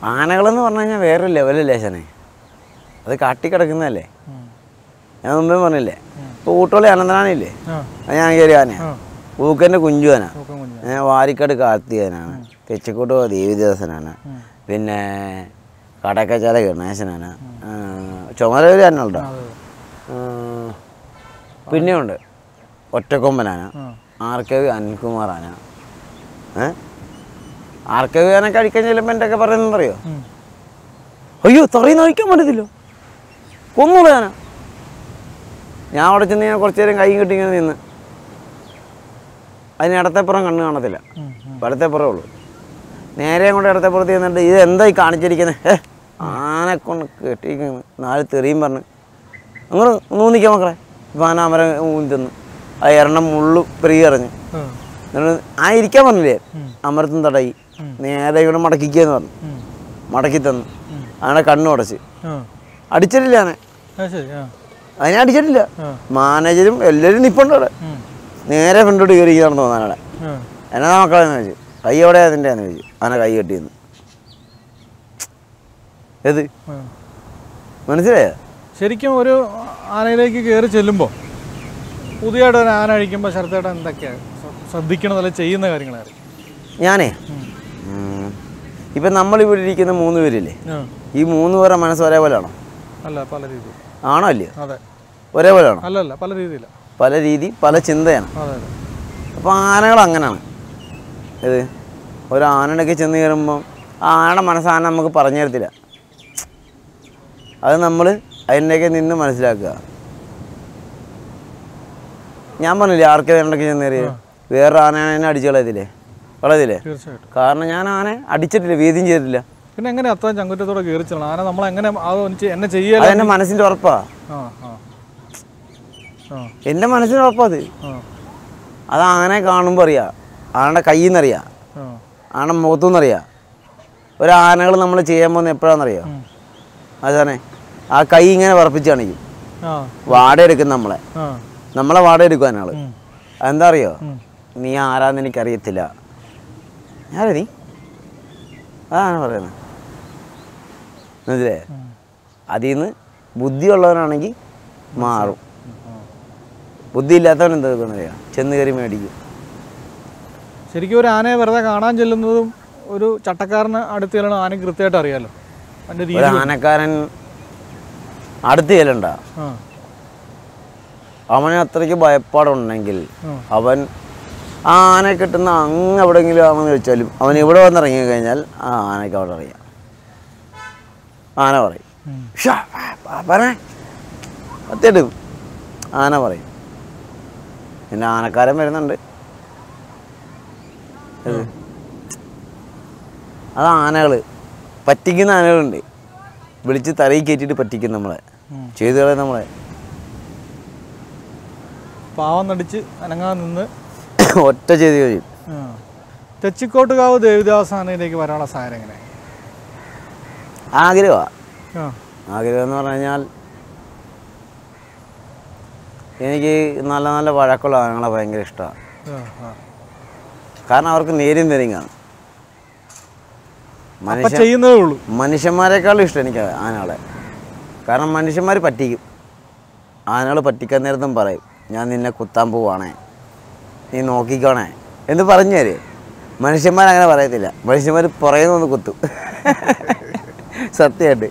ആനകളെന്ന് പറഞ്ഞു കഴിഞ്ഞാൽ വേറൊരു ലെവലല്ലേ ശനെ അത് കാട്ടിക്കിടക്കുന്നതല്ലേ ഞാൻ മുമ്പേ പറഞ്ഞില്ലേ ഇപ്പോൾ ഊട്ടോളി അനന്തനാനില്ലേ ആ അത് ഞാൻ കയറി ആനയാ ആ ഊക്കൻ്റെ കുഞ്ചുവന തൂക്കം കുഞ്ഞ് ഞാൻ വാരിക്കാട് കാർത്തികനാണ് തെച്ചിക്കോട്ട് ദേവിദാസനാണ് പിന്നെ കടക്കച്ചാല ഗണേശനാണ് ആ, ചുമലൂര് തന്നെ ഉണ്ടോ അതെ പിന്നെയുണ്ട് ഒറ്റക്കൊമ്പനാണ് ആ R K V അനിൽകുമാറാണ് A R K V ആനൊക്കെ അടിക്കാൻ ചെല്ലുമ്പോൾ എൻ്റെ ഒക്കെ പറയുന്നതറിയോ ഉം. അയ്യോ തറയിൽ നയിക്കാൻ പറ്റത്തില്ല കൊന്നൂടെ ഞാനാ ഞാൻ അവിടെ ചെന്ന് ഞാൻ കുറച്ച് നേരം കൈ കെട്ടി ഇങ്ങനെ നിന്ന് അതിന് ഇടത്തേപ്പുറം കണ്ണ് കാണത്തില്ല ഉം, ഉം. വലത്തേപ്പുറമേ ഉള്ളൂ നേരെ കൊണ്ട് ഇടത്തേപ്പുറത്ത് ചെന്നിട്ട് ഇത് എന്താ ഈ കാണിച്ചിരിക്കുന്നത് ഏ ആനെ കൊണ്ട് കെട്ടിയിരിക്കുന്നു നാല് തെറിയും പറഞ്ഞ് അങ്ങനെ നൂന്നിക്കാൻ മക്കളെ ഇപ്പം ആന അമരം ഊന്നി തന്നു ആ എണ്ണം മുള്ളു പെരുകി എറിഞ്ഞ് ആ. എന്നിട്ട് ആ ഇരിക്കാൻ പറഞ്ഞില്ലേ ഉം. അമരത്തും തടയി ഉം. നേരെ ഇവിടെ മടക്കിക്കുകയെന്ന് പറഞ്ഞു ഉം. മടക്കി തന്നു ഉം. ആനെ കണ്ണു അടച്ച് ആ അടിച്ചിട്ടില്ല ആനെ അത് ശരി ആ അതിനെ അടിച്ചിട്ടില്ല ആ മാനേജരും എല്ലാവരും നിപ്പുണ്ട് അവിടെ ഉം. നേരെ ഫ്രണ്ടോട്ട് കയറി നടന്നു തോന്നാനവിടെ ആ എന്നാ മക്കളെന്ന് ചോദിച്ചു കൈ എവിടെ അതിൻ്റെ എന്ന് ചോദിച്ചു ആന കൈ കെട്ടിയെന്ന് ഏത് ആ. മനസ്സിലായോ ശരിക്കും ഒരു ആനയിലേക്ക് കയറി ചെല്ലുമ്പോൾ പുതിയതായിട്ട് ഒരു ആന അഴിക്കുമ്പോൾ ശരത്തേട്ടൻ എന്തൊക്കെയാണ് ശ്രദ്ധിക്കണത് അല്ലെങ്കിൽ ചെയ്യുന്ന കാര്യങ്ങളായിരിക്കും ഞാനേ ഉം. ഇപ്പം നമ്മളിവിടെ ഇരിക്കുന്ന മൂന്ന് പേരില്ലേ ആ ഈ മൂന്ന് പേരുടെ മനസ്സ് ഒരേപോലെയാണോ അല്ല പല രീതിയിൽ ആണോ അല്ലയോ അതെ ഒരേപോലെയാണോ അല്ല അല്ല പല രീതിയിലാണ് പല രീതി പല ചിന്തയാണ് അതെ അതെ അപ്പോൾ ആനകൾ അങ്ങനെയാണ് ഇത് ഒരു ആനയുടെയൊക്കെ ചെന്ന് കയറുമ്പം ആ ആനയുടെ മനസ്സ് ആന നമുക്ക് പറഞ്ഞു തരത്തില്ല അത് നമ്മൾ അതിൻ്റെയൊക്കെ നിന്ന് മനസ്സിലാക്കുക ഞാൻ പറഞ്ഞില്ലേ ആർക്കെ വേണ്ടൊക്കെ ചെന്ന് കയറിയത് വേറൊരു ആനയാണ് എന്നെ അടിച്ചു കളയത്തില്ലേ കളയത്തില്ലേ തീർച്ചയായിട്ടും കാരണം ഞാൻ ആനെ അടിച്ചിട്ടില്ല വീതിയും ചെയ്തിട്ടില്ല പിന്നെ എങ്ങനെ അത്രയും ചങ്കുറ്റത്തോടെ കയറി ചെല്ലണം ആന നമ്മളെങ്ങനെ അത് ഒന്ന് എന്നെ ചെയ്യല അതെൻ്റെ മനസ്സിൻ്റെ ഉറപ്പാ ആ ആ ആ എൻ്റെ മനസ്സിൻ്റെ ഉറപ്പാ അത് ആ അത് ആനയെ കാണുമ്പോൾ അറിയാം ആനയുടെ കയ്യിൽ നിന്നറിയാം ആ ആനയുടെ മുഖത്തു നിന്നറിയാം ഒരു ആനകൾ നമ്മൾ ചെയ്യാൻ പോകുന്നത് എപ്പോഴാണെന്നറിയാം ഉം. അതാണ് ആ കൈ ഇങ്ങനെ പറപ്പിച്ച് കാണിക്കും ആ വാട എടുക്കും നമ്മളെ ആ നമ്മളെ വാട എടുക്കും ആനകൾ ഉം. എന്താ അറിയോ ഉം. നീ ആരാന്ന് എനിക്കറിയത്തില്ല ആരാ നീ അതാണ് പറയുന്നത് മനസ്സിലേ ഉം. അതിൽ നിന്ന് ബുദ്ധിയുള്ളവനാണെങ്കിൽ മാറും ബുദ്ധി ഇല്ലാത്തവൻ എന്താ അറിയാം ചെന്ന് കയറി മേടിക്കും ശരിക്കും ഒരു ആനയെ വെറുതെ കാണാൻ ചെല്ലുന്നതും ഒരു ചട്ടക്കാരന് അടുത്ത് ചെല്ലണം ആനയ്ക്ക് കൃത്യമായിട്ട് അറിയാലോ അതിൻ്റെ രീതി ഒരു ആനക്കാരൻ അടുത്ത് ചെല്ലണ്ട ആ അവന് അത്രയ്ക്ക് ഭയപ്പാടുണ്ടെങ്കിൽ ഉം. അവൻ ആ ആന കിട്ടുന്ന അങ്ങ് എവിടെയെങ്കിലും ആണെന്ന് വെച്ചാലും അവൻ ഇവിടെ വന്നിറങ്ങി കഴിഞ്ഞാൽ ആ ആനയ്ക്ക് അവിടെ അറിയാം ആന പറയും ഉം. ഷാ, പാപ്പാനെ കത്തിയിടും ആന പറയും പിന്നെ ആനക്കാരൻ വരുന്നുണ്ട് ഇത്. അത് ആനകൾ പറ്റിക്കുന്ന ആനകളുണ്ട് വിളിച്ച് തലയിൽ കയറ്റിയിട്ട് പറ്റിക്കും നമ്മളെ ഉം. ചെയ്തു കളയും നമ്മളെ പാവം നടിച്ച് അനങ്ങാതെ നിന്ന് ഒറ്റ ചെയ്ത് കഴിയും ആ. തെച്ചിക്കോട്ടുകാവ് ദേവിദാസ് ആനയിലേക്ക് വരാനുള്ള സാധനം എങ്ങനെ ആഗ്രഹമാണ് ആ ആഗ്രഹം എന്ന് പറഞ്ഞു കഴിഞ്ഞാൽ എനിക്ക് നല്ല നല്ല വഴക്കുള്ള ആനകളെ ഭയങ്കര ഇഷ്ടമാണ് ആ, ആ. കാരണം അവർക്ക് നേരും നേരും കാണും അപ്പൊ മനുഷ്യ ചെയ്യുന്നതേ ഉള്ളൂ മനുഷ്യന്മാരെക്കാളും ഇഷ്ടം എനിക്ക് ആനകളെ കാരണം മനുഷ്യന്മാർ പറ്റിക്കും ആനകൾ പറ്റിക്കാൻ നേരത്തും പറയും ഞാൻ നിന്നെ കുത്താൻ പോവാണേ നീ നോക്കിക്കോണേ എന്ന് പറഞ്ഞു തരും മനുഷ്യന്മാരങ്ങനെ പറയത്തില്ല മനുഷ്യന്മാർ പുറകെ നിന്ന് കുത്തും സത്യമായിട്ട്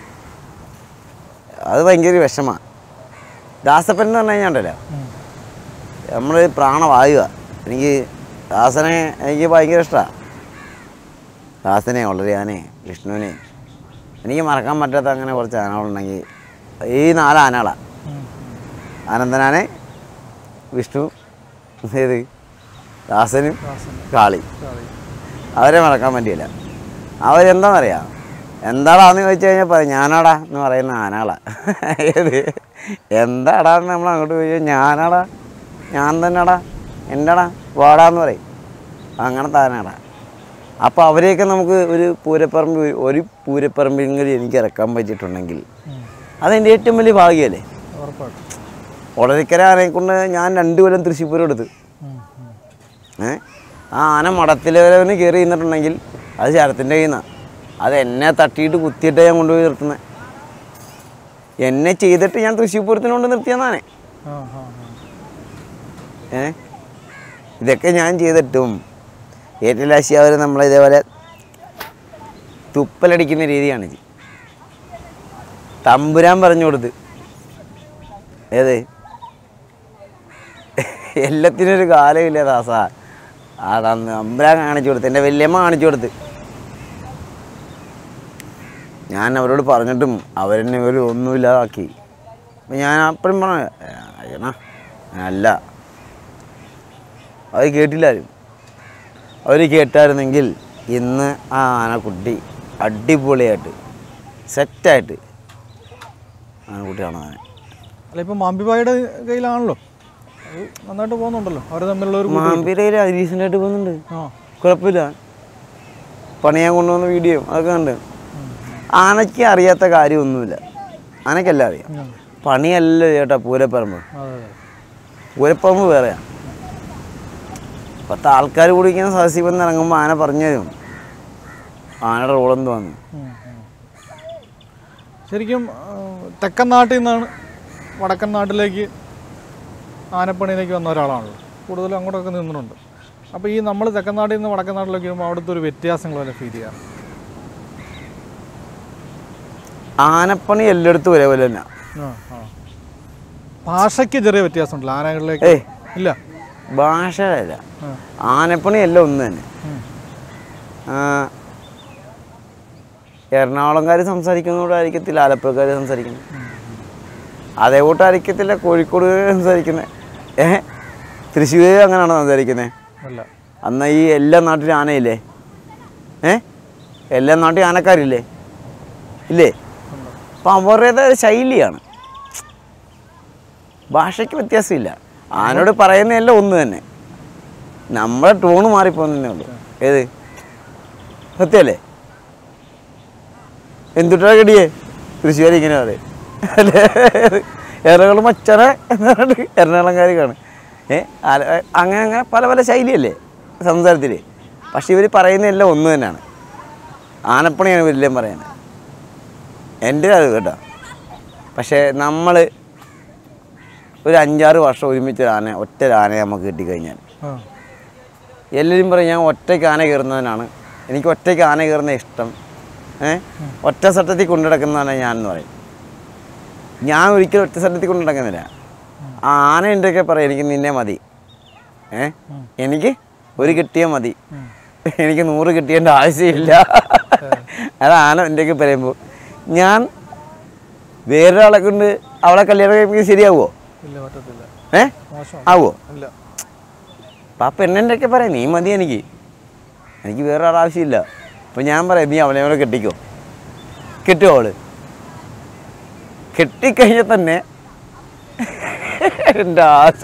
അത് ഭയങ്കര വിഷമാണ് ദാസപ്പൻ എന്ന് പറഞ്ഞു കഴിഞ്ഞാൽ ഉണ്ടല്ലോ ഉം. നമ്മൾ പ്രാണവായുക എനിക്ക് ദാസനെ എനിക്ക് ഭയങ്കര ഇഷ്ടമാണ് ദാസനെ വളരെയാനെ വിഷ്ണുവിനെ എനിക്ക് മറക്കാൻ പറ്റാത്ത അങ്ങനെ കുറച്ച് ആനകളുണ്ടെങ്കിൽ ഈ നാല് ആനകളാണ് ഉം. അനന്തനാനെ വിഷ്ണു ഏത് ദാസനും ദാസൻ. കാളി sorry. അവരെ മറക്കാൻ പറ്റിയില്ല അവരെന്താണെന്നറിയാം എന്താടാന്ന് ചോദിച്ചു കഴിഞ്ഞാൽ പറയും ഞാനാടാ എന്ന് പറയുന്ന ആനകളാ ഏത് എന്താടാ എന്ന് നമ്മൾ അങ്ങോട്ട് ചോദിച്ചാൽ ഞാനാടാ ഞാൻ തന്നെടാ എൻ്റെടാ വാടാന്ന് പറയും അങ്ങനത്തെ ആനടാ അപ്പോൾ അവരെയൊക്കെ നമുക്ക് ഒരു പൂരപ്പറമ്പ് ഒരു പൂരപ്പറമ്പെങ്കിലും എനിക്ക് ഇറക്കാൻ പറ്റിയിട്ടുണ്ടെങ്കിൽ ഉം. അതെൻ്റെ ഏറ്റവും വലിയ ഭാഗ്യമല്ലേ ഉറപ്പായിട്ടും ഒളരിക്കര ആനയെ കൊണ്ട് ഞാൻ രണ്ട് കൊല്ലം തൃശ്ശൂർ പൂരം എടുത്തു ഉം. ഉം. ഏ ആ ആന മടത്തിലവന് കയറി നിന്നിട്ടുണ്ടെങ്കിൽ അത് ശരത്തിൻ്റെ കയ്യിൽ നിന്നാണ് അത് എന്നെ തട്ടിയിട്ട് കുത്തിയിട്ടേ ഞാൻ കൊണ്ടുപോയി നിർത്തുന്നത് എന്നെ ചെയ്തിട്ട് ഞാൻ തൃശ്ശൂർ പൂരത്തിന് കൊണ്ട് നിർത്തിയെന്നാണ് ആ ആ ആ. ഏ ഇതൊക്കെ ഞാൻ ചെയ്തിട്ടും ഏറ്റവും ലാശി അവർ നമ്മളെ ഇതേപോലെ തുപ്പലടിക്കുന്ന രീതിയാണിത് തമ്പുരാൻ പറഞ്ഞു കൊടുത്ത് ഏത് എല്ലാത്തിനും ഒരു കാലമില്ല ദാസ ആ തന്ന് തമ്പുരാൻ കാണിച്ചു കൊടുത്ത് എൻ്റെ വല്യമ്മ കാണിച്ചു കൊടുത്ത് ഞാൻ അവരോട് പറഞ്ഞിട്ടും അവരെന്നെ ഒരു ഒന്നുമില്ലാതാക്കി അപ്പം ഞാൻ അപ്പോഴും പറഞ്ഞു അയ്യണ അല്ല അത് കേട്ടില്ലാരും അവർ കേട്ടായിരുന്നെങ്കിൽ ഇന്ന് ആ ആനക്കുട്ടി അടിപൊളിയായിട്ട് സെറ്റായിട്ട് ആനക്കുട്ടിയാണ് ആന അല്ല ഇപ്പം മാമ്പിബായുടെ കയ്യിലാണല്ലോ അത് നന്നായിട്ട് പോകുന്നുണ്ടല്ലോ അവർ തമ്മിലുള്ള ഒരു കൂട്ട്. മാമ്പീരയിൽ റീസെൻ്റായിട്ട് പോകുന്നുണ്ട് ആ കുഴപ്പമില്ല പണിയാൻ കൊണ്ടുവന്ന വീഡിയോ അതൊക്കെ ഉണ്ട് ആനയ്ക്ക് അറിയാത്ത കാര്യമൊന്നുമില്ല ആനയ്ക്കെല്ലാം അറിയാം ഉം. പണിയല്ല ചേട്ടാ പൂരപ്പറമ്പ് അതെ അതെ പൂരപ്പറമ്പ് വേറെയാണ് പത്ത് ആൾക്കാർ കൂടി ഇങ്ങനെ സഹസീപം ഇറങ്ങുമ്പോൾ ആന പറഞ്ഞു തരും ആനയുടെ റോൾ എന്തുവാന്ന് ഉം, ഉം. ശരിക്കും ആ, തെക്കൻ നാട്ടിൽ നിന്നാണ് വടക്കൻ നാട്ടിലേക്ക് ആനപ്പണിയിലേക്ക് വന്ന ഒരാളാണല്ലോ കൂടുതലും അങ്ങോട്ടൊക്കെ നിന്നിട്ടുണ്ട് അപ്പോൾ ഈ നമ്മൾ തെക്കൻ നാട്ടിൽ നിന്ന് വടക്കൻ നാട്ടിലേക്ക് വരുമ്പോൾ അവിടുത്തെ ഒരു വ്യത്യാസങ്ങൾ വരെ ഫീൽ ചെയ്യാറ് ആനപ്പണി എല്ലായിടത്തും ഒരേപോലെ തന്നെ ആ ആ ഭാഷയ്ക്ക് ചെറിയ വ്യത്യാസമുണ്ടല്ലോ ആനകളിലേക്ക് ഏയ് ഇല്ല ഭാഷയല്ല ആ. ആനപ്പണി എല്ലാം ഒന്ന് തന്നെ ഉം. ആ, എറണാകുളംകാർ സംസാരിക്കുന്നതോടായിരിക്കത്തില്ല ആലപ്പുഴക്കാർ സംസാരിക്കുന്നത് അതേ കൂട്ടായിരിക്കത്തില്ല കോഴിക്കോട് സംസാരിക്കുന്നത് ഏ തൃശ്ശൂർ അങ്ങനെയാണോ സംസാരിക്കുന്നത് അല്ല അന്ന് ഈ എല്ലാ നാട്ടിലും ആനയില്ലേ ഏ എല്ലാ നാട്ടിലും ആനക്കാരില്ലേ ഇല്ലേ ഉണ്ട്. അപ്പം അവരുടേതായ ശൈലിയാണ് ഭാഷയ്ക്ക് വ്യത്യാസമില്ല ആനോട് പറയുന്നതെല്ലാം ഒന്ന് തന്നെ നമ്മുടെ ടോണ് മാറിപ്പോന്നേ ഉള്ളൂ ഏത് സത്യമല്ലേ എന്തുട്ടാ കടിയേ തൃശ്ശൂർ ഇങ്ങനെ പറയും അല്ലേ എറണാകുളം മച്ചന എന്ന് പറഞ്ഞിട്ട് എറണാകുളംകാർ കാണും ഏ ആല- അങ്ങനെ അങ്ങനെ പല പല ശൈലിയല്ലേ സംസാരത്തിൽ പക്ഷെ ഇവർ പറയുന്നതെല്ലാം ഒന്ന് തന്നെയാണ് ആനപ്പണിയാണ് ഇവരെല്ലാം പറയുന്നത് എൻ്റെ അത് കേട്ടോ പക്ഷേ നമ്മൾ ഒരു അഞ്ചാറ് വർഷം ഒരുമിച്ച് ഒരു ആന ഒറ്റ ഒരു ആനയെ നമുക്ക് കിട്ടിക്കഴിഞ്ഞാൽ ആ എല്ലാവരും പറയും ഞാൻ ഒറ്റയ്ക്ക് ആന കയറുന്നവനാണ് എനിക്ക് ഒറ്റയ്ക്ക് ആന കയറുന്ന ഇഷ്ടം ഏ ഒറ്റ സട്ടത്തിൽ കൊണ്ടു നടക്കുന്നതാണ് ഞാൻ എന്ന് പറയും ഞാൻ ഒരിക്കലും ഒറ്റ സട്ടത്തിൽ കൊണ്ടു നടക്കുന്നില്ല ആ ആന ഉണ്ടൊക്കെ പറയും എനിക്ക് നിന്നെ മതി ഏ എനിക്ക് ഒരു കിട്ടിയാൽ മതി എനിക്ക് നൂറ് കിട്ടിയേണ്ട ആവശ്യമില്ല അത് ആന എൻ്റെയൊക്കെ പറയുമ്പോൾ ഞാൻ വേറൊരാളെ കൊണ്ട് അവളെ കല്യാണം കഴിപ്പിക്കുന്നത് ശരിയാവുമോ ഇല്ല പറ്റത്തില്ല ഏ മോശം ആവോ ഇല്ല അപ്പം ആ പെണ്ണിൻ്റെയൊക്കെ പറയാം നീ മതി എനിക്ക് എനിക്ക് വേറെ ആൾ ആവശ്യമില്ല അപ്പം ഞാൻ പറയാം നീ അവളെ കൂടെ കെട്ടിക്കോ കെട്ടുമോ അവള് കെട്ടിക്കഴിഞ്ഞാൽ തന്നെ എൻ്റെ ആശ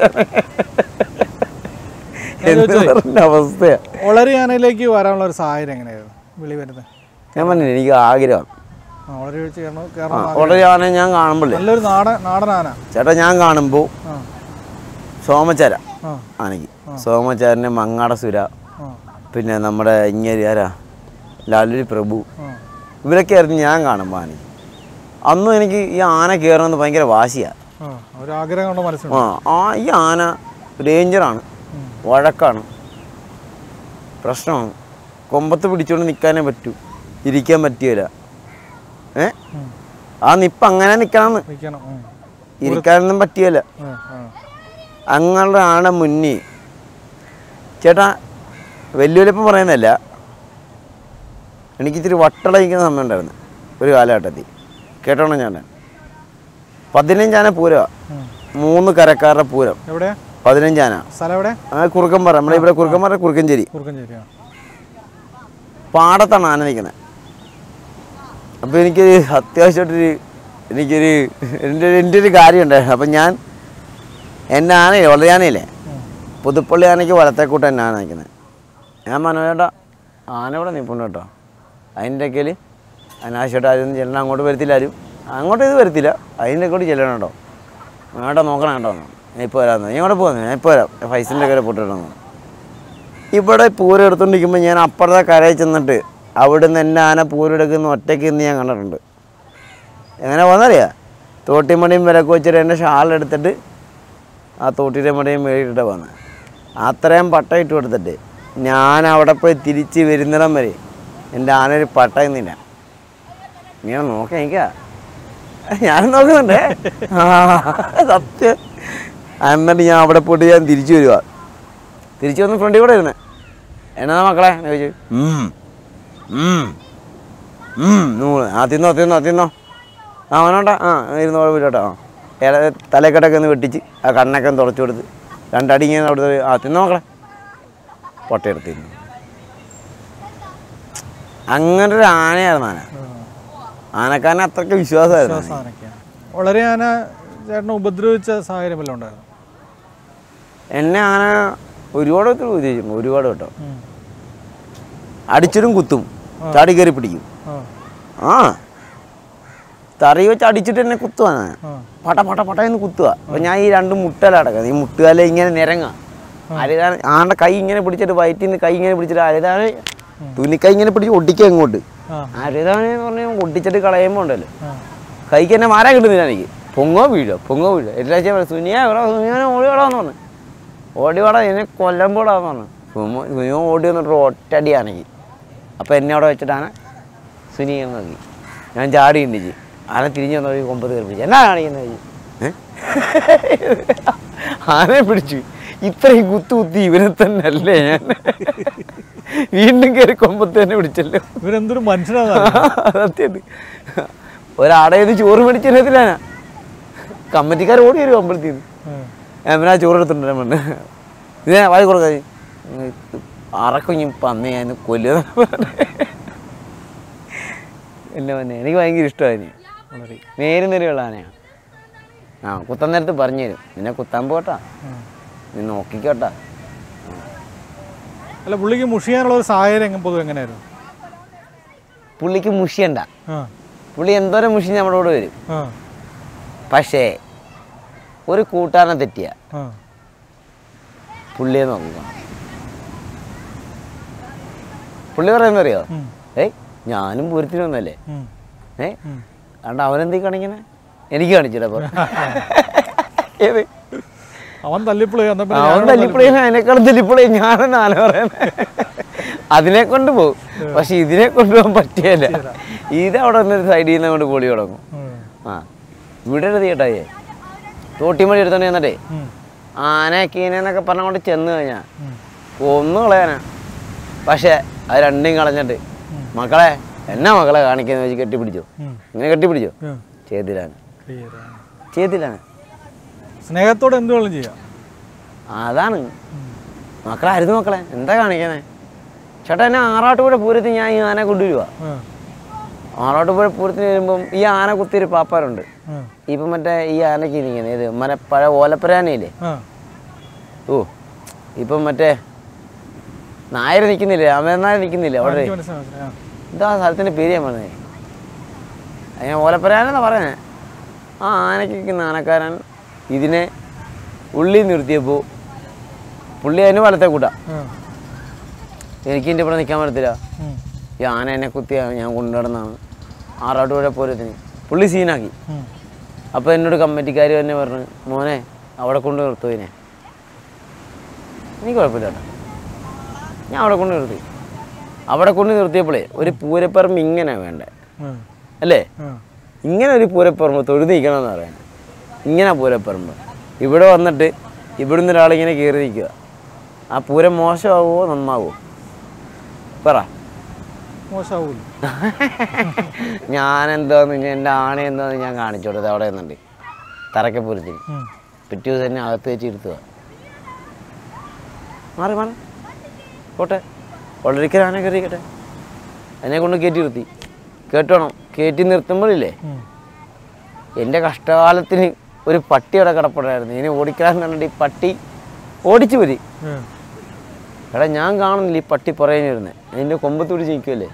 ഞാൻ ചോദിച്ചതേ. എന്ത് അവസ്ഥയാ വളരെ ആനയിലേക്ക് വരാനുള്ള ഒരു സാഹചര്യം എങ്ങനെയായിരുന്നു വിളി വരുന്നത് ഞാൻ പറഞ്ഞില്ല എനിക്ക് ആഗ്രഹം ആ വളരെ വെച്ച് കയറണം ആ കയറണം വളരെ ആന ഞാൻ കാണുമ്പോഴേ നല്ലൊരു നാടൻ നാടൻ ആന ചേട്ടാ ഞാൻ കാണുമ്പോൾ ആ സോമച്ചാര ആ ആനയ്ക്ക് സോമച്ചാരനെ മങ്ങാട സുര ആ പിന്നെ നമ്മുടെ ഇങ്ങനെ ആരാ ലാലുരി പ്രഭു ആ ഇവരൊക്കെ ആയിരുന്നു ഞാൻ കാണുമ്പോൾ ആനയ്ക്ക് അന്നും എനിക്ക് ഈ ആന കയറണമെന്ന് ഭയങ്കര വാശിയാണ് ആ ഒരു ആഗ്രഹം കൊണ്ട് മനസ്സിലുണ്ട് ആ ആ ഈ ആന ഡേഞ്ചറാണ് ഉം. വഴക്കാണ് പ്രശ്നമാണ് കൊമ്പത്ത് പിടിച്ചുകൊണ്ട് നിൽക്കാനേ പറ്റൂ ഇരിക്കാൻ പറ്റിയില്ല ഏ ഉം. ആ നിപ്പ് അങ്ങനെ നിൽക്കണമെന്ന് നിൽക്കണം ഉം. ഇരിക്കാനൊന്നും പറ്റിയല്ല ആ, ആ. അങ്ങനെയുള്ള ആണ മുന്നിൽ ചേട്ടാ വെല്ലുവിളിപ്പം പറയുന്നതല്ല എനിക്ക് ഇത്തിരി വട്ടളയിക്കുന്ന സമയം ഉണ്ടായിരുന്നു ഒരു കാലഘട്ടത്തിൽ കേട്ടോണം ഞാൻ പതിനഞ്ചാന പൂരമാണ് ഉം. മൂന്ന് കരക്കാരുടെ പൂരം എവിടെയാ പതിനഞ്ചാന സ്ഥലം എവിടെ ആ കുറുക്കമ്പറ നമ്മുടെ ഇവിടെ കുറുക്കമ്പറ കുറുക്കഞ്ചേരി കുറുക്കഞ്ചേരി ആ പാടത്താണ് ആന നിൽക്കുന്നത് അപ്പോൾ എനിക്കൊരു അത്യാവശ്യമായിട്ടൊരു എനിക്കൊരു എൻ്റെ ഒരു- എൻ്റെ ഒരു കാര്യം ഉണ്ടായിരുന്നു അപ്പം ഞാൻ എൻ്റെ ആനയില്ലേ വളരെ ആനയില്ലേ ഉം. പുതുപ്പള്ളി ആനയ്ക്ക് വലത്തേക്കൂട്ട് തന്നെ ആന നിൽക്കുന്നത് ഞാൻ മനോജേട്ടാ ആന ഇവിടെ നിൽപ്പുണ്ട് കേട്ടോ അതിൻ്റെ ഒക്കെയിൽ അനാവശ്യമായിട്ട് ആരും ചെല്ലണം അങ്ങോട്ട് വരത്തില്ല ആരും അങ്ങോട്ട് ഇത് വരത്തില്ല അതിൻ്റെ കൂടി ചെല്ലണം കേട്ടോ വേണ്ട നോക്കണം കേട്ടോ ഞാൻ ഇപ്പോൾ വരാമെന്ന് ഞാൻ ഇവിടെ പോകുന്നു ഞാൻ ഇപ്പോൾ വരാം ഫൈസിൻ്റെ ഒക്കെ പൊട്ടിടണം ഇവിടെ പൂരം എടുത്തോണ്ടിരിക്കുമ്പോൾ ഞാൻ അപ്പുറത്തെ കരയിൽ ചെന്നിട്ട് അവിടുന്ന് എൻ്റെ ആന പൂരെടുക്കുന്ന ഒറ്റയ്ക്ക് ഇന്ന് ഞാൻ കണ്ടിട്ടുണ്ട് എങ്ങനെ പോകുന്നറിയാ തോട്ടിമണിയും വിലക്ക് വെച്ചിട്ട് എൻ്റെ ഷാളെടുത്തിട്ട് ആ തോട്ടിയുടെ മടിയും മേടിയിട്ടാണ് വന്നത് അത്രയും പട്ട ഇട്ട് കൊടുത്തിട്ട് ഞാൻ അവിടെ പോയി തിരിച്ച് വരുന്നിടം വരെ എൻ്റെ ആന ഒരു പട്ട ഇന്നില്ല നീ നോക്കി എനിക്കാ ഞാനും നോക്കുന്നുണ്ട് ആ സത്യം എന്നിട്ട് ഞാൻ അവിടെ പോയിട്ട് ഞാൻ തിരിച്ചു വരുക തിരിച്ചു വന്ന് ഫ്രണ്ടിൽ കൂടെ ഇരുന്ന് എന്നാ മക്കളെ എന്ന് ചോദിച്ചു ഉം, ഉം, ഉം, നൂറ് ആ തിന്നോ തിന്നോ തിന്നോ ആ അവനോട്ടാ ആ ഇരുന്ന് കുഴപ്പമില്ലോട്ടോ ആ ഇല തലക്കെട്ടൊക്കെ ഒന്ന് വെട്ടിച്ച് ആ കണ്ണൊക്കെ ഒന്ന് തുടച്ചു കൊടുത്ത് രണ്ടടി ഇങ്ങനെ അവിടുത്തെ ആ തിന്നോ മക്കളെ പൊട്ടയെടുത്ത് തിന്നു അങ്ങനെ ഒരു ആനയായിരുന്നു ആന ആനക്കാരനെ അത്രയ്ക്ക് വിശ്വാസമായിരുന്നു ആനയ്ക്ക്. സാധനമൊക്കെയാണ് വളരെ ആന ചേട്ടനെ ഉപദ്രവിച്ച സാഹചര്യം വല്ലതും ഉണ്ടായിരുന്നു എന്നെ ആന ഒരുപാട് വട്ടം ഉപദേശിച്ചു ഒരുപാട് കേട്ടോ ഉം. അടിച്ചിട്ടും കുത്തും ചാടി കയറി പിടിക്കും ആ ആ തറി വെച്ച് അടിച്ചിട്ട് എന്നെ കുത്തുവാണ് ആ പട്ട പട്ട പട്ട എന്ന് കുത്തുക അപ്പൊ ഞാൻ ഈ രണ്ട് മുട്ടലടക്കുന്നത് ഈ മുട്ടുകാല ഇങ്ങനെ നിരങ്ങ അരിതാണ് ആണ്ട കൈ ഇങ്ങനെ പിടിച്ചിട്ട് വയറ്റിൽ നിന്ന് കൈ ഇങ്ങനെ പിടിച്ചിട്ട് അരിതാണ് തുന്നിക്കൈ ഇങ്ങനെ പിടിച്ച് ഒട്ടിക്കുക ഇങ്ങോട്ട് ആ അരിതാണ് എന്ന് പറഞ്ഞാൽ ഒട്ടിച്ചിട്ട് കളയുമ്പോൾ ഉണ്ടല്ലോ ആ കൈക്ക് എന്നെ മാറാൻ കിട്ടുന്നില്ല എനിക്ക് പൊങ്ങോ വീഴോ പൊങ്ങോ വീഴോ എല്ലാ ചെയ്യാൻ സുനിയ എവിടെ സുനിയോനെ ഓടിയോടാന്ന് പറഞ്ഞു ഓടിയോടാ എന്നെ കൊല്ലമ്പോടാന്ന് പറഞ്ഞു സുമോ സുനിയോ ഓടി വന്നിട്ട് ഒറ്റടിയാണെങ്കിൽ അപ്പോൾ എന്നെ അവിടെ വെച്ചിട്ടാണ് സുനിയെ നോക്കി ഞാൻ ചാടി ഉണ്ടിച്ച് ആന തിരിഞ്ഞു വന്ന കൊമ്പത് കയറി പിടിച്ചു എന്നാ കാണിക്കുന്നത് ചോദിച്ചു. ഏ? ആനയെ പിടിച്ചു ഇത്രയും കുത്തു കുത്തി ഇവനെ തന്നെ അല്ലേ ഞാൻ വീണ്ടും കയറി കൊമ്പത്ത് തന്നെ പിടിച്ചല്ലോ ഇവരെന്തൊരു മനുഷ്യനാണ് സത്യമായിട്ട് ഒരാടയിൽ ചോറ് മേടിച്ചിരുന്നതിലാണ് കമ്മിറ്റിക്കാർ ഓടി വരും അമ്പലത്തിൽ നിന്ന് പിന്നെ ആ ചോറ് എടുത്തിട്ടുണ്ട് മണ്ണ് ഇതിനെ വായി കൊടുക്കാതെ അറക്കുഞ്ഞും പന്നി ഞാൻ കൊല്ലുക എൻ്റെ മന്നെ എനിക്ക് ഭയങ്കര ഇഷ്ടമായി വളരെ നേരും നേരെയുള്ള ആനയാണ് ആ കുത്താൻ നേരത്ത് പറഞ്ഞു തരും നിന്നെ കുത്താൻ പോട്ടാ ഉം. നീ നോക്കിക്കോട്ടാ അല്ല പുള്ളിക്ക് മുഷിയാനുള്ള ഒരു സാഹചര്യം എങ്ങനെ പൊതുവെ എങ്ങനെയായിരുന്നു പുള്ളിക്ക് മുഷിയണ്ട ആ പുള്ളി എന്തോരം മുഷി നമ്മുടെ കൂടെ വരും ആ പക്ഷേ ഒരു കൂട്ടാനെ തെറ്റിയ ആ പുള്ളിയെ നോക്കുക പുള്ളി പറയുന്നത് അറിയോ ഉം. ഏയ് ഞാനും പൂരത്തിന് വന്നല്ലേ ഉം. ഏ ഉം. അതുകൊണ്ട് അവനെന്തീ കാണിക്കണേ എനിക്ക് കാണിച്ചിട്ടപ്പോ ഏത് അവൻ തല്ലിപ്പൊളി എന്നാ പിന്നെ അവൻ ഞാനും തല്ലിപ്പൊളി അതിനേക്കാളും തല്ലിപ്പൊളി ഞാനെന്ന് ആന പറയുന്നത് അതിനെ കൊണ്ട് പോകും പക്ഷെ ഇതിനെ കൊണ്ടുപോകാൻ പറ്റിയല്ല ഇത് അവിടെ വന്നൊരു സൈഡിൽ നിന്ന് കൊണ്ട് പൊളി തുടങ്ങും ഉം. ആ ഇവിടെ ഒരു തീട്ടായേ തോട്ടിമണി എടുത്തോണ്ട് ചെന്നിട്ടേ ഉം. ആന കീനെന്നൊക്കെ പറഞ്ഞുകൊണ്ട് ചെന്ന് കഴിഞ്ഞാൽ ഉം. കൊന്നു കളയാനാ പക്ഷേ അത് രണ്ടും കളഞ്ഞിട്ട് മക്കളെ എന്നാ മക്കളെ കാണിക്കുന്ന വെച്ച് കെട്ടിപ്പിടിച്ചോ ഉം. ഇങ്ങനെ കെട്ടിപ്പിടിച്ചോ ഉം. ചെയ്തില്ലാണ് Clear ആണ്. ചെയ്തില്ലാണ് സ്നേഹത്തോടെ എന്ത് വേണം ചെയ്യാം അതാണ് മക്കളെ അരുത് മക്കളെ എന്താ കാണിക്കണേ ചേട്ടാ എന്നെ ആറാട്ടുപുഴ പൂരത്തിന് ഞാൻ ഈ ആന കൊണ്ടുവരുവാ ആ. ആറാട്ടുപുഴ പൂരത്തിന് വരുമ്പം ഈ ആന കുത്തിയൊരു പാപ്പാരുണ്ട് ആ. ഇപ്പം മറ്റേ ഈ ആനയ്ക്ക് ഇരിക്കുന്നത് ഇത് മറ്റേ പഴയ ഓലപ്പരാനയില്ലേ ആ. ഓ ഇപ്പം മറ്റേ നായർ നിൽക്കുന്നില്ലേ അമേർ നായർ നിൽക്കുന്നില്ലേ അവിടെ എനിക്ക് മനസ്സിലായി, മനസ്സിലായി. ആ. ഇതാ സ്ഥലത്തിൻ്റെ പേര് ഞാൻ പറഞ്ഞത് അതിന് ഓലപ്പരാനെന്നാ പറയുന്നത് ആ ആനയ്ക്ക് നിൽക്കുന്ന ആനക്കാരൻ ഇതിനെ ഉള്ളി നിർത്തിയപ്പോൾ പുള്ളി അതിന് വലത്തെ കൂട്ടാ ആ. എനിക്ക് എൻ്റെ ഇവിടെ നിൽക്കാൻ പറ്റത്തില്ല ഉം. ഈ ആന എന്നെ കുത്തി ഞാൻ കൊണ്ടുനടന്നാണ് ആറാട്ടുപുഴ പൂരത്തിന് പുള്ളി സീനാക്കി ഉം. അപ്പോൾ എന്നോട് കമ്മിറ്റിക്കാർ തന്നെ പറഞ്ഞു മോനെ അവിടെ കൊണ്ട് നിർത്തും ഇതിനെ എനിക്ക് കുഴപ്പമില്ല കേട്ടോ ഞാൻ അവിടെ കൊണ്ട് നിർത്തി അവിടെ കൊണ്ട് നിർത്തിയപ്പോഴേ ഒരു പൂരപ്പറമ്പ് ഇങ്ങനെ വേണ്ടേ ആ. അല്ലേ ആ. ഇങ്ങനെ ഒരു പൂരപ്പറമ്പ് തൊഴുത് നിൽക്കണമെന്ന് പറയാൻ ഇങ്ങനെ പൂരപ്പറമ്പ് ഇവിടെ വന്നിട്ട് ഇവിടുന്ന് ഒരാളിങ്ങനെ കയറി നിൽക്കുക ആ പൂരം മോശമാവുമോ നന്നാവുമോ പറ മോശമാവൂല ഞാൻ എന്താന്ന് ഞാൻ എൻ്റെ ആണ എന്താന്ന് ഞാൻ കാണിച്ചു കൊടുത്തത് അവിടെ നിന്നുണ്ട് തറക്കപ്പൂരത്തിന് ഉം. പിറ്റേ ദിവസം തന്നെ അകത്ത് വെച്ച് ഇരുത്തുക മാറി മാറി പോട്ടെ ഒളരിക്കൽ ആന കയറിക്കട്ടെ എന്നെ കൊണ്ട് കയറ്റി നിർത്തി കേട്ടോണം കയറ്റി നിർത്തുമ്പോഴില്ലേ ഉം. എൻ്റെ കഷ്ടകാലത്തിന് ഒരു പട്ടി അവിടെ കിടപ്പുണ്ടായിരുന്നു ഇനി ഓടിക്കാൻ കണ്ടിട്ട് ഈ പട്ടി ഓടിച്ചു വരി ആ. എടാ ഞാൻ കാണുന്നില്ല ഈ പട്ടി പുറകെ വരുന്നത് അതിൻ്റെ കൊമ്പത്ത് പിടിച്ച് നിൽക്കുമല്ലേ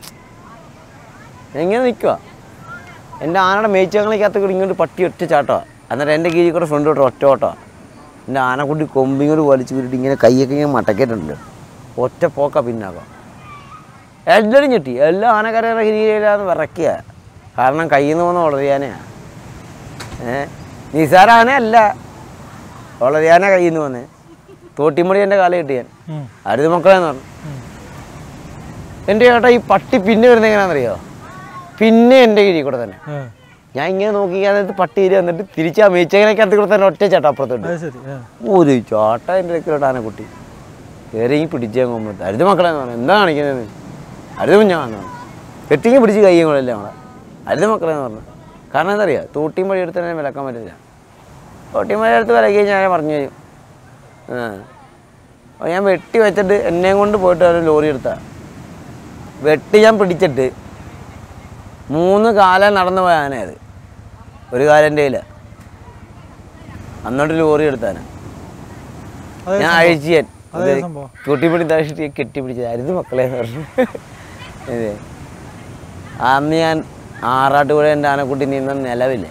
എങ്ങനെ നിൽക്കുക എൻ്റെ ആനയുടെ മേച്ചങ്ങളിക്കകത്ത് കൂടി ഇങ്ങോട്ട് പട്ടി ഒറ്റ ചാട്ടമാണ് എന്നിട്ട് എൻ്റെ കീഴിൽ കൂടെ ഫ്രണ്ട് തൊട്ട് ഒറ്റ ഓട്ടമാണ് എൻ്റെ ആനക്കുട്ടി കൊമ്പിങ്ങോട്ട് വലിച്ചു വിട്ടിട്ട് ഇങ്ങനെ കൈയൊക്കെ ഇങ്ങനെ മടക്കിയിട്ടുണ്ടല്ലോ ഒറ്റ പോക്ക പിന്നാക്കാം എല്ലാവരും ഞെട്ടി എല്ലാം ആനക്കരയുടെ ഹിരിയിലാന്ന് വിറയ്ക്കുക കാരണം കയ്യിൽ നിന്ന് പോകുന്ന വളരെയാനയാണ് ഏ നിസാര ആനയല്ല വളരെയാന കയ്യിൽ നിന്ന് വന്നേ തോട്ടിമുടി എൻ്റെ കാലം കിട്ടി ഞാൻ ഉം. അരുത് മക്കളെന്ന് പറഞ്ഞു ഉം. എൻ്റെ ചേട്ടാ ഈ പട്ടി പിന്നെ വരുന്നത് എങ്ങനെയാണെന്നറിയോ പിന്നെ എൻ്റെ കീഴിൽ കൂടെ തന്നെ ആ. ഞാൻ ഇങ്ങനെ നോക്കി അതിനകത്ത് പട്ടി ഇരി വന്നിട്ട് തിരിച്ച് ആ മീച്ചകനൊക്കെ കൂടെ തന്നെ ഒറ്റ ചേട്ടാ അപ്പുറത്തോട്ട് അത് ശരി ആ. ഒരു ചോട്ട എൻ്റെ ഇടയ്ക്കിലോട്ട് ആനക്കുട്ടി കയറി പിടിച്ചേ കൊമ്പത്ത് അരുത് മക്കളെന്ന് പറഞ്ഞു എന്താ കാണിക്കുന്നത് അരുത് കുഞ്ഞാന്ന് പറഞ്ഞു കെട്ടിങ്ങി പിടിച്ച് കയ്യും കൂടെ അല്ലേ നമ്മളെ അരുത് മക്കളെന്ന് പറഞ്ഞു കാരണം എന്താ അറിയാം തൂട്ടിയും വഴി എടുത്ത് തന്നെ വിലക്കാൻ പറ്റില്ല തോട്ടിയും വഴി എടുത്ത് വിലക്കി ഞാൻ പറഞ്ഞു തരും ആ അപ്പോൾ ഞാൻ വെട്ടി വെച്ചിട്ട് എന്നെയും കൊണ്ട് പോയിട്ട് ഒരു ലോറി എടുത്താ വെട്ടി ഞാൻ പിടിച്ചിട്ട് മൂന്ന് കാലം നടന്നു പോയ ആനയത് ഒരു കാലൻ്റെ കയ്യില അന്നോട്ട് ലോറി എടുത്താനാ അതേ ഞാൻ സംഭവം. അഴിച്ചിയൻ അതേ സംഭവം കൂട്ടിപ്പിടി താഴ്ച കെട്ടിപ്പിടിച്ചത് അരുത് മക്കളെ എന്ന് പറഞ്ഞു അതെ അന്ന് ഞാൻ ആറാട്ടുപുഴ എൻ്റെ ആനക്കുട്ടി നിന്ന നിലവില്ലേ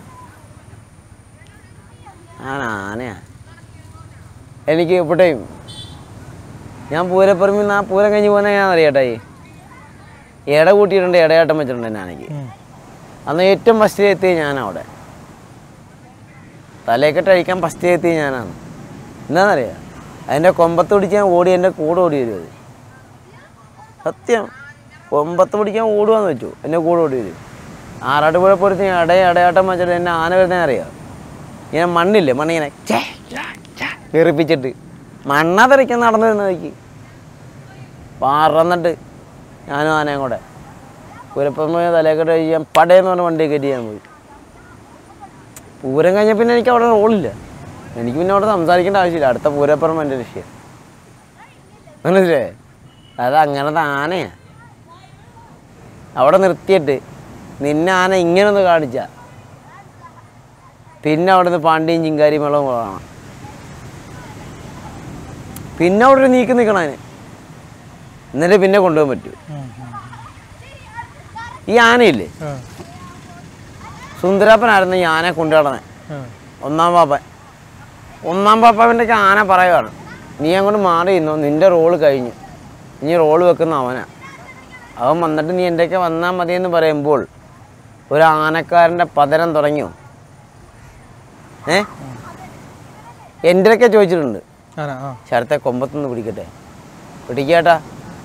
ആണ് ആനയാ എനിക്ക് ഇപ്പോഴേയും ഞാൻ പൂരപ്പറമ്പിൽ നിന്ന് ആ പൂരം കഴിഞ്ഞ് പോകുന്ന ഞാൻ അറിയാട്ടായി ഇട കൂട്ടിയിട്ടുണ്ട് ഇടയാട്ടം വെച്ചിട്ടുണ്ട് എൻ്റെ ആനയ്ക്ക് ഉം. അന്ന് ഏറ്റവും ഫസ്റ്റ് എത്തിയ ഞാനവിടെ തലയൊക്കെട്ട് അഴിക്കാൻ ഫസ്റ്റ് എത്തിയ ഞാനാണ് എന്താണെന്നറിയാം അതിൻ്റെ കൊമ്പത്ത് പിടിക്കാൻ ഓടി എൻ്റെ കൂടെ ഓടി വരും അത് സത്യം കൊമ്പത്ത് പിടിക്കാൻ ഓടുവാന്ന് വെച്ചു എൻ്റെ കൂടെ ഓടി വരും ആറാട്ടുപുഴ പൂരത്തിന് ഇട ഇടയാട്ടം വെച്ചിട്ട് എന്നെ ആന വരുന്നേ അറിയാം ഇങ്ങനെ മണ്ണില്ലേ മണ്ണിങ്ങനെ ചേ കയറിപ്പിച്ചിട്ട് മണ്ണാതെറിക്കാൻ നടന്നു വരുന്ന വഴിക്ക് പറന്നിട്ട് ഞാനും ആനയും കൂടെ പൂരപ്പം പോയി തലയൊക്കെ കഴിയാൻ പടയെന്ന് പറഞ്ഞ വണ്ടി കയറ്റി ഞാൻ പോയി പൂരം കഴിഞ്ഞ പിന്നെ എനിക്ക് അവിടെ റോളില്ല എനിക്ക് പിന്നെ അവിടെ സംസാരിക്കേണ്ട ആവശ്യമില്ല അടുത്ത പൂരപ്പുറം എൻ്റെ ലക്ഷ്യം മനസ്സിലേ അത് അങ്ങനത്തെ ആനയാ അവിടെ നിർത്തിയിട്ട് നിന്നെ ആന ഇങ്ങനെ ഒന്ന് കാണിച്ച പിന്നെ അവിടെ നിന്ന് പാണ്ടിയും ചിങ്കാരി മേളവും കാണാം പിന്നെ അവിടെ ഒരു നീക്കി നിൽക്കണം അതിന് എന്നിട്ട് പിന്നെ കൊണ്ടുപോകാൻ പറ്റൂ ഉം. ഉം. ഈ ആനയില്ലേ ആ. സുന്ദരപ്പനായിരുന്നു ഈ ആനയെ കൊണ്ടു നടന്നത് ആ. ഒന്നാം പാപ്പൻ ഒന്നാം പാപ്പാവിൻ്റെ ആന പറയുകയാണ് നീ അങ്ങോട്ട് മാറി ഇരുന്നോ നിൻ്റെ റോള് കഴിഞ്ഞു ഇനി റോള് വെക്കുന്ന അവനാ അവൻ വന്നിട്ട് നീ എൻ്റെയൊക്കെ വന്നാൽ മതിയെന്ന് പറയുമ്പോൾ ഒരു ആനക്കാരൻ്റെ പതരം തുടങ്ങിയോ ഏ എൻ്റെയൊക്കെ ചോദിച്ചിട്ടുണ്ട് ആന ആ ശരത്തെ കൊമ്പത്തുനിന്ന് പിടിക്കട്ടെ പിടിക്കാട്ടാ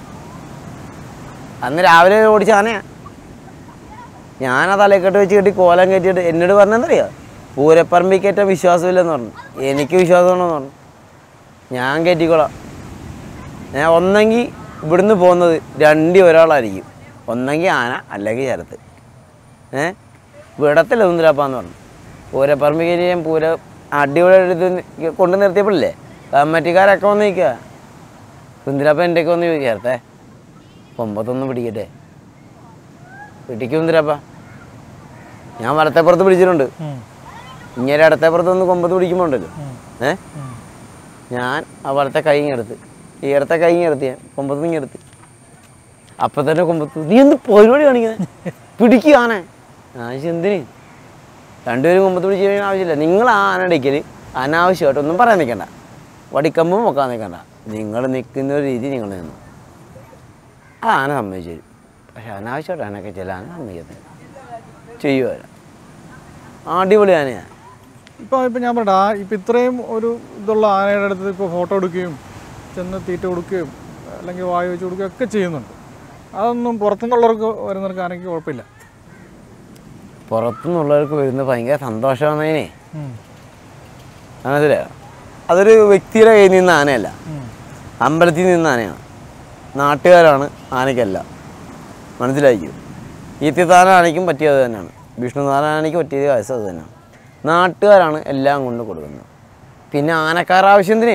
അന്ന് രാവിലെ ഓടിച്ച ആനയാ ഞാൻ ആ തലക്കെട്ട് വെച്ച് കെട്ടി കോലം കയറ്റിയിട്ട് എന്നോട് പറഞ്ഞെന്നറിയോ പൂരപ്പറമ്പിൽ കയറ്റാൻ വിശ്വാസമില്ലെന്ന് പറഞ്ഞു എനിക്ക് വിശ്വാസമാണെന്ന് പറഞ്ഞു ഞാൻ കയറ്റിക്കോളാം ഞാൻ ഒന്നെങ്കിൽ ഇവിടുന്ന് പോകുന്നത് രണ്ടി ഒരാളായിരിക്കും ഒന്നെങ്കിൽ ആന അല്ലെങ്കിൽ ശരത്ത് ഏ വിടത്തില്ല സുന്ദരാപ്പാന്ന് പറഞ്ഞു പൂരപ്പറമ്പിൽ കയറ്റി ഞാൻ പൂര അടിപൊളി എടുത്ത് നി- കൊണ്ട് നിർത്തിയപ്പോഴല്ലേ കമ്മറ്റിക്കാരൊക്കെ വന്ന് നിൽക്കുക സുന്ദരപ്പ എൻ്റെയൊക്കെ വന്ന് ചോദിക്കുക ചേർത്തേ കൊമ്പത്തൊന്ന് പിടിക്കട്ടെ പിടിക്കും സുന്ദരപ്പ ഞാൻ വലത്തേപ്പുറത്ത് പിടിച്ചിട്ടുണ്ട് ഉം. ഇങ്ങനെ ഇടത്തേപ്പുറത്ത് ഒന്ന് കൊമ്പത്ത് പിടിക്കുമ്പോൾ ഉണ്ടല്ലോ ഉം. ഏ ഉം. ഞാൻ ആ വലത്തെ കൈ എടുത്ത് ഈ ഇടത്തെ കൈ എടുത്ത് ഞാൻ കൊമ്പത്ത് നിന്ന് എടുത്ത് അപ്പം തന്നെ കൊമ്പത്ത് നീ എന്ത് പരിപാടി കാണിക്കുന്നത് പിടിക്കുക ആന ഞാൻ ചോദിച്ചു, എന്തിന് രണ്ടുപേരും കൊമ്പത്ത് പിടിച്ച് കഴിയാൻ ആവശ്യമില്ല നിങ്ങൾ ആ ആന അടിക്കൽ അനാവശ്യമായിട്ടൊന്നും പറയാൻ നിൽക്കണ്ട വടിക്കമ്പും വെക്കാൻ നിൽക്കണ്ട നിങ്ങൾ നിൽക്കുന്ന ഒരു രീതി നിങ്ങൾ നിന്നു ആ ആന സമ്മതിച്ചു തരും പക്ഷെ അനാവശ്യമായിട്ട് ആനയൊക്കെ ചില ആന സമ്മതിക്കത്തില്ല ചെയ്യുമല്ല അടിപൊളി ആനയാണ് ഇപ്പോൾ ഇപ്പം ഞാൻ പറയട്ടെ ആ ഇപ്പം ഇത്രയും ഒരു ഇതുള്ള ആനയുടെ അടുത്ത് ഇപ്പോൾ ഫോട്ടോ എടുക്കുകയും ചെന്ന് തീറ്റ കൊടുക്കുകയും അല്ലെങ്കിൽ വായു വെച്ച് കൊടുക്കുകയും ഒക്കെ ചെയ്യുന്നുണ്ട് അതൊന്നും പുറത്തുനിന്നുള്ളവർക്ക് വരുന്നവർക്ക് ആനയ്ക്ക് കുഴപ്പമില്ല പുറത്തുനിന്നുള്ളവർക്ക് വരുന്ന ഭയങ്കര സന്തോഷമാണെന്നതിനെ ഉം. മനസ്സിലായോ അതൊരു വ്യക്തിയുടെ കയ്യിൽ നിന്ന് ആനയല്ല ഉം. അമ്പലത്തിൽ നിന്ന് ആനയാണ് നാട്ടുകാരാണ് ആനയ്ക്കല്ല മനസ്സിലായിരിക്കും ഈത്യത്താന ആനയ്ക്കും പറ്റിയത് തന്നെയാണ് വിഷ്ണുനാഥ ആനയ്ക്ക് പറ്റിയത് വയസ്സ് അത് തന്നെയാണ് നാട്ടുകാരാണ് എല്ലാം കൊണ്ട് കൊടുക്കുന്നത് പിന്നെ ആനക്കാർ ആവശ്യം എന്തിന്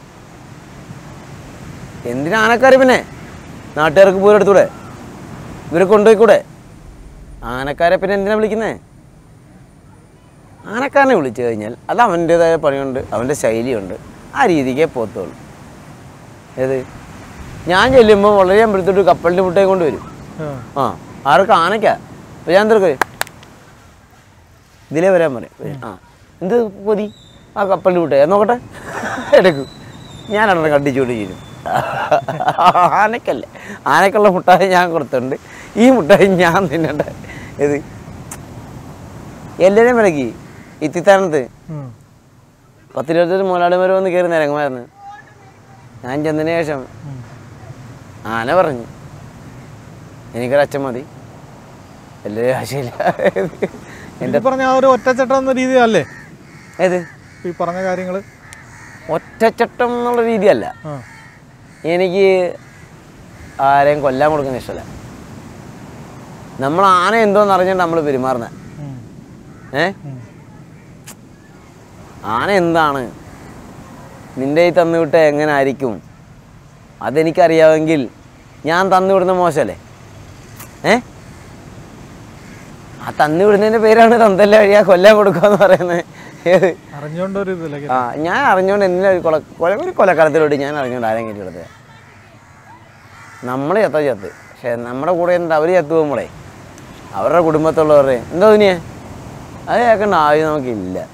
എന്തിനാ ആനക്കാർ പിന്നെ നാട്ടുകാർക്ക് പൂരം എടുത്തൂടെ ഇവരെ കൊണ്ടുപോയിക്കൂടെ ആനക്കാരെ പിന്നെ എന്തിനാ വിളിക്കുന്നേ ആനക്കാരനെ വിളിച്ചു കഴിഞ്ഞാൽ അത് അവൻ്റേതായ പണിയുണ്ട് അവൻ്റെ ശൈലിയുണ്ട് ആ രീതിക്കേ പോത്തുള്ളൂ ഏത് ഞാൻ ചെല്ലുമ്പോൾ വളരെ അമ്പലത്തോട്ട് കപ്പലിൻ്റെ മുട്ടയും കൊണ്ട് വരും ആ. ആ ആർക്ക് ആനയ്ക്കാ അപ്പോൾ ഞാൻ തീർക്കേ ഇതിലേ വരാൻ പറയും ആ എന്ത് കൊതി ആ കപ്പലിൻ്റെ മുട്ട നോക്കട്ടെ എടുക്കും ഞാൻ അവിടെ കണ്ടിച്ചുകൊണ്ട് ചെയ്യും ആനക്കല്ലേ ആനക്കുള്ള മുട്ടായി ഞാൻ കൊടുത്തിട്ടുണ്ട് ഈ മുട്ടായി ഞാൻ തിന്നണ്ട ഇത് എല്ലാവരെയും വിലക്കി ഇത്തിത്താനത്ത് ഉം. പത്തിരുപത്തൊരു മുതലാളിമാർ വന്ന് കയറി നിരങ്ങുമായിരുന്നു ഞാൻ ചെന്നതിന് ശേഷം ഉം. ആന പറഞ്ഞു എനിക്കൊരച്ഛൻ മതി വലിയ ആശയില്ല ഈ പറഞ്ഞ ആ ഒരു ഒറ്റച്ചട്ടം എന്ന രീതിയല്ലേ ഏത് ഈ പറഞ്ഞ കാര്യങ്ങൾ ഒറ്റച്ചട്ടം എന്നുള്ള രീതിയല്ല എനിക്ക് ആരെയും കൊല്ലാൻ കൊടുക്കുന്ന ഇഷ്ടമല്ല നമ്മൾ ആന എന്തോന്ന് അറിഞ്ഞിട്ട് നമ്മൾ പെരുമാറുന്നത് ഏ ആന എന്താണ് നിൻ്റെ ഈ തന്നുവിട്ട എങ്ങനെ ആയിരിക്കും അതെനിക്കറിയാമെങ്കിൽ ഞാൻ തന്നുവിടുന്ന മോശമല്ലേ ഏ ആ തന്നുവിടുന്നതിൻ്റെ പേരാണ് തന്തല്ല വഴിയാ കൊല്ലാൻ കൊടുക്കുക എന്ന് പറയുന്നത് ഏത് അറിഞ്ഞുകൊണ്ടൊരു ഇതിലേക്ക് ആ ഞാൻ അറിഞ്ഞുകൊണ്ട് എന്നെ ഒരു കൊല കൊല ഒരു കൊലക്കാലത്തിലോട്ട് ഞാൻ അറിഞ്ഞുകൊണ്ട് ആരെയും കയറ്റി കൊടുത്തത് നമ്മൾ ചത്ത ചത്ത് പക്ഷെ നമ്മുടെ കൂടെ ഉണ്ട് അവർ ചത്തു പോകുമ്പോഴേ അവരുടെ കുടുംബത്തുള്ളവരുടെ എന്താ തോന്നിയേ അത് കേൾക്കേണ്ട ആവശ്യം നമുക്കില്ല